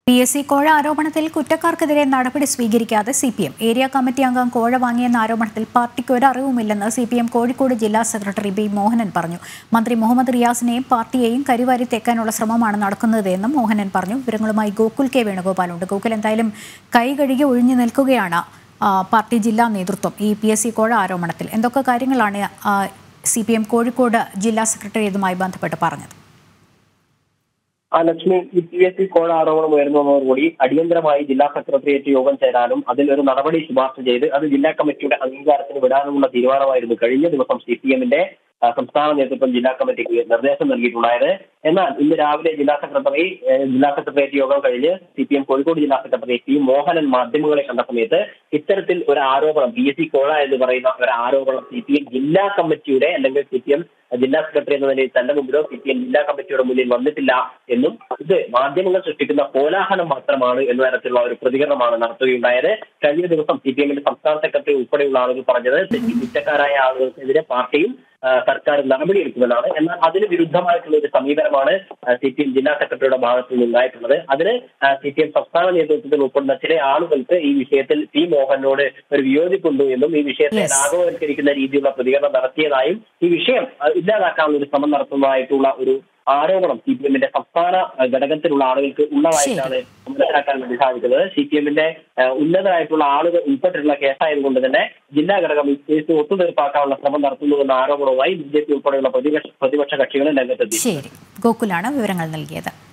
P S C കോഴ ആരോപണത്തിൽ കുറ്റക്കാർക്കെതിരെ നടപടി സ്വീകരിക്കാതെ C P M area committee അംഗം കോഴ വാങ്ങിയെന്ന ആരോപണത്തിൽ പാർട്ടിക്ക് ഒരു അറിവുമില്ലെന്ന് സി പി എം കോഴിക്കോട് ജില്ലാ സെക്രട്ടറി ബി മോഹനൻ പറഞ്ഞു മന്ത്രി മുഹമ്മദ് റിയാസിനെയും പാർട്ടിയെയും കരിവാരി തെക്കാനുള്ള ശ്രമമാണ് നടക്കുന്നതെന്നും മോഹനൻ പറഞ്ഞു വിവരങ്ങളുമായി ഗോകുൽ കെ വേണുഗോപാലുണ്ട് ഗോകുൽ എന്തായാലും കൈ കഴുകി ഒഴിഞ്ഞു നിൽക്കുകയാണ് ആ, പാർട്ടി ജില്ലാ നേതൃത്വം ഈ പി എസ് സി കോഴ ആരോപണത്തിൽ എന്തൊക്കെ കാര്യങ്ങളാണ് സി പി എം കോഴിക്കോട് ജില്ലാ സെക്രട്ടറി ഇതുമായി ബന്ധപ്പെട്ട് പറഞ്ഞത് ആ ലക്ഷ്മി ഈ പി എസ് സി കോഴ ആരോപണം ഉയർന്നതോടുകൂടി അടിയന്തരമായി ജില്ലാ സെക്രട്ടേറിയറ്റ് യോഗം ചേരാനും അതിലൊരു നടപടി ശുപാർശ ചെയ്ത് അത് ജില്ലാ കമ്മിറ്റിയുടെ അംഗീകാരത്തിന് വിടാനുമുള്ള തീരുമാനമായിരുന്നു കഴിഞ്ഞ ദിവസം സി പി എമ്മിന്റെ സംസ്ഥാന നേതൃത്വം ജില്ലാ കമ്മിറ്റിക്ക് നിർദ്ദേശം നൽകിയിട്ടുണ്ടായത് എന്നാൽ ഇന്ന് രാവിലെ ജില്ലാ സെക്രട്ടറി ഏഹ്, ജില്ലാ സെക്രട്ടേറിയറ്റ് യോഗം കഴിഞ്ഞ് സി പി എം കോഴിക്കോട് ജില്ലാ സെക്രട്ടറി പി മോഹനൻ മാധ്യമങ്ങളെ കണ്ട സമയത്ത് ഇത്തരത്തിൽ ഒരു ആരോപണം പി എസ് സി കോഴ എന്ന് പറയുന്ന ഒരു ആരോപണം സി പി എം ജില്ലാ കമ്മിറ്റിയുടെ അല്ലെങ്കിൽ സി പി എം ജില്ലാ സെക്രട്ടറി എന്ന നിലയിൽ തന്റെ മുമ്പിലോ സി പി എം ജില്ലാ കമ്മിറ്റിയുടെ മുന്നിൽ വന്നിട്ടില്ല എന്നും ഇത് മാധ്യമങ്ങൾ സൃഷ്ടിക്കുന്ന കോലാഹലം മാത്രമാണ് എന്ന തരത്തിലുള്ള ഒരു പ്രതികരണമാണ് നടത്തുകയുണ്ടായത് കഴിഞ്ഞ ദിവസം സി പി എമ്മിന്റെ സംസ്ഥാന സെക്രട്ടറി ഉൾപ്പെടെയുള്ള ആളുകൾ പറഞ്ഞത് തെറ്റി കുറ്റക്കാരായ ആളുകൾക്കെതിരെ പാർട്ടിയും ആ, സർക്കാർ നടപടിയെടുക്കുമെന്നാണ് എന്നാൽ അതിന് വിരുദ്ധമായിട്ടുള്ള ഒരു സമീപനമാണ് സി പി എം ജില്ലാ സെക്രട്ടറിയുടെ ഭാഗത്തു നിന്നുണ്ടായിട്ടുള്ളത് അതിന് സി പി എം സംസ്ഥാന നേതൃത്വത്തിൽ ഉൾപ്പെടുന്ന ചില ആളുകൾക്ക് ഈ വിഷയത്തിൽ പി മോഹനോട് ഒരു വിയോജിപ്പുണ്ട് എന്നും ഈ വിഷയത്തെ Yes. ലാഘവവൽക്കരിക്കുന്ന രീതിയിലുള്ള പ്രതികരണം നടത്തിയതായും ഈ വിഷയം ആ, ഇല്ലാതാക്കാനുള്ള ഒരു ശ്രമം നടത്തുന്നതായിട്ടുള്ള ഒരു ആരോപണം സി പി എമ്മിന്റെ സംസ്ഥാന ആ, ഘടകത്തിലുള്ള ആളുകൾക്ക് ഉള്ളതായിട്ടാണ് മനസ്സിലാക്കാൻ വേണ്ടി സാധിക്കുന്നത് സി പി എമ്മിന്റെ ഉന്നതരായിട്ടുള്ള ആളുകൾ ഉൾപ്പെട്ടിട്ടുള്ള കേസായതുകൊണ്ട് തന്നെ ജില്ലാ ഘടകം ഈ കേസ് ഒത്തുതീർപ്പാക്കാനുള്ള ശ്രമം നടത്തുന്നുവെന്ന ആരോപണവുമായി ബി ജെ പി ഉൾപ്പെടെയുള്ള പ്രതിപക്ഷ പ്രതിപക്ഷ കക്ഷികൾ രംഗത്തെത്തി ശരി ഗോകുലാണ് വിവരങ്ങൾ നൽകിയത്